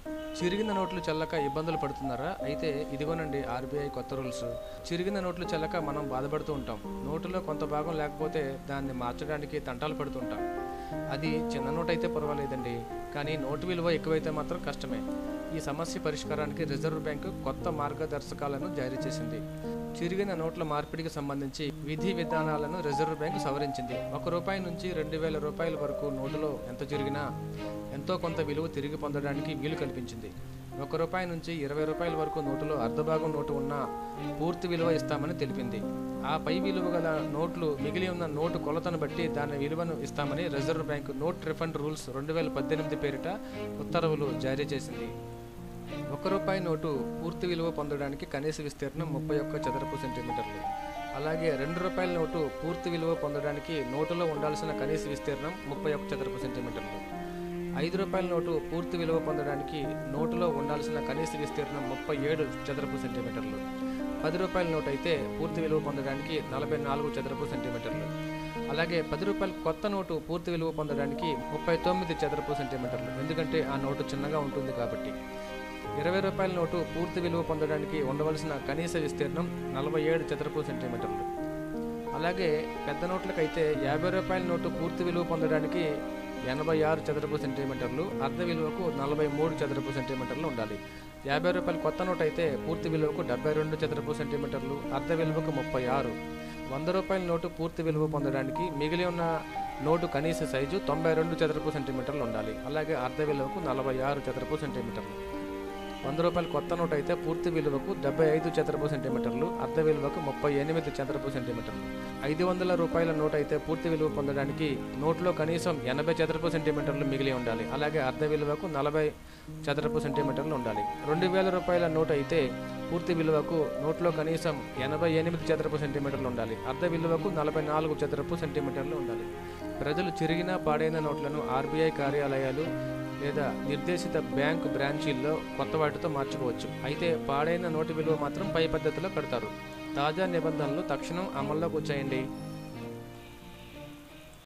చిరిగిన నోట్లు చెల్లక ఇబ్బందులు పడుతున్నారా అయితే ఇదిగోనండి ఆర్బీఐ కొత్త రూల్స్ చిరిగిన నోట్లు చెల్లక మనం బాధపడుతూ ఉంటాం నోటులో కొంత భాగం లేకపోతే దాన్ని మార్చడానికి తంటాలు పడుతుంటాం అది చిన్న నోట్ అయితే పర్వాలేదండి కానీ నోటు విలువ ఎక్కువైతే మాత్రం కష్టమే ఈ సమస్య పరిష్కారానికి రిజర్వ్ బ్యాంకు కొత్త మార్గదర్శకాలను జారీ చేసింది చిరిగిన నోట్ల మార్పిడికి సంబంధించి విధి విధానాలను రిజర్వ్ బ్యాంకు సవరించింది ఒక రూపాయి నుంచి రెండు వేల రూపాయల వరకు నోటులో ఎంత చిరిగినా ఎంతో కొంత విలువ తిరిగి పొందడానికి వీలు కల్పించింది ఒక రూపాయి నుంచి ఇరవై రూపాయల వరకు నోటులో అర్ధభాగం నోటు ఉన్నా పూర్తి విలువ ఇస్తామని తెలిపింది ఆ పై విలువ గల నోట్లు మిగిలి ఉన్న నోటు కొలతను బట్టి దాని విలువను ఇస్తామని reserve bank note refund rules రెండు వేల పద్దెనిమిది పేరిట ఉత్తర్వులు జారీ చేసింది ఒక రూపాయి నోటు పూర్తి విలువ పొందడానికి కనీస విస్తీర్ణం ముప్పై ఒక్క చదరపు సెంటీమీటర్లు అలాగే రెండు రూపాయల నోటు పూర్తి విలువ పొందడానికి నోటులో ఉండాల్సిన కనీస విస్తీర్ణం ముప్పై ఒక్క చదరపు సెంటీమీటర్లు ఐదు రూపాయల నోటు పూర్తి విలువ పొందడానికి నోటులో ఉండాల్సిన కనీస విస్తీర్ణం ముప్పై ఏడు చదరపు సెంటీమీటర్లు పది రూపాయల నోటు అయితే పూర్తి విలువ పొందడానికి నలభై నాలుగు చదరపు సెంటీమీటర్లు అలాగే పది రూపాయల కొత్త నోటు పూర్తి విలువ పొందడానికి ముప్పై తొమ్మిది చదరపు సెంటీమీటర్లు ఎందుకంటే ఆ నోటు చిన్నగా ఉంటుంది కాబట్టి ఇరవై రూపాయల నోటు పూర్తి విలువ పొందడానికి ఉండవలసిన కనీస విస్తీర్ణం నలభై ఏడు చదరపు సెంటీమీటర్లు అలాగే పెద్ద నోట్లకైతే యాభై రూపాయల నోటు పూర్తి విలువ పొందడానికి ఎనభై ఆరు చదరపు సెంటీమీటర్లు అర్ధ విలువకు నలభై మూడు చదరపు సెంటీమీటర్లు ఉండాలి యాభై రూపాయల కొత్త నోట్ అయితే పూర్తి విలువకు డెబ్బై రెండు చదరపు సెంటీమీటర్లు అర్ధ విలువకు ముప్పై ఆరు వంద రూపాయల నోటు పూర్తి విలువ పొందడానికి మిగిలి ఉన్న నోటు కనీస సైజు తొంభై రెండు చదరపు సెంటీమీటర్లు ఉండాలి అలాగే అర్ధ విలువకు నలభై ఆరు చదరపు సెంటీమీటర్లు వంద రూపాయల కొత్త నోట్ అయితే పూర్తి విలువకు డెబ్బై ఐదు చదరపు సెంటీమీటర్లు అర్ధ విలువకు ముప్పై ఎనిమిది చదరపు సెంటీమీటర్లు ఐదు వందల రూపాయల నోట్ అయితే పూర్తి విలువ పొందడానికి నోట్లో కనీసం ఎనభై చదరపు సెంటీమీటర్లు మిగిలి ఉండాలి అలాగే అర్ధ విలువకు నలభై చదరపు సెంటీమీటర్లు ఉండాలి రెండు వేల రూపాయల నోట్ అయితే పూర్తి విలువకు నోట్లో కనీసం ఎనభై ఎనిమిది చదరపు సెంటీమీటర్లు ఉండాలి అర్ధ విలువకు నలభై నాలుగు చదరపు సెంటీమీటర్లు ఉండాలి ప్రజలు చిరిగిన పాడైన నోట్లను ఆర్బీఐ కార్యాలయాలు లేదా నిర్దేశిత బ్యాంకు బ్రాంచీల్లో కొత్త వాటితో మార్చుకోవచ్చు అయితే పాడైన నోటు విలువ మాత్రం పై పద్ధతిలో కడతారు తాజా నిబంధనలు తక్షణం అమల్లోకి వచ్చాయండి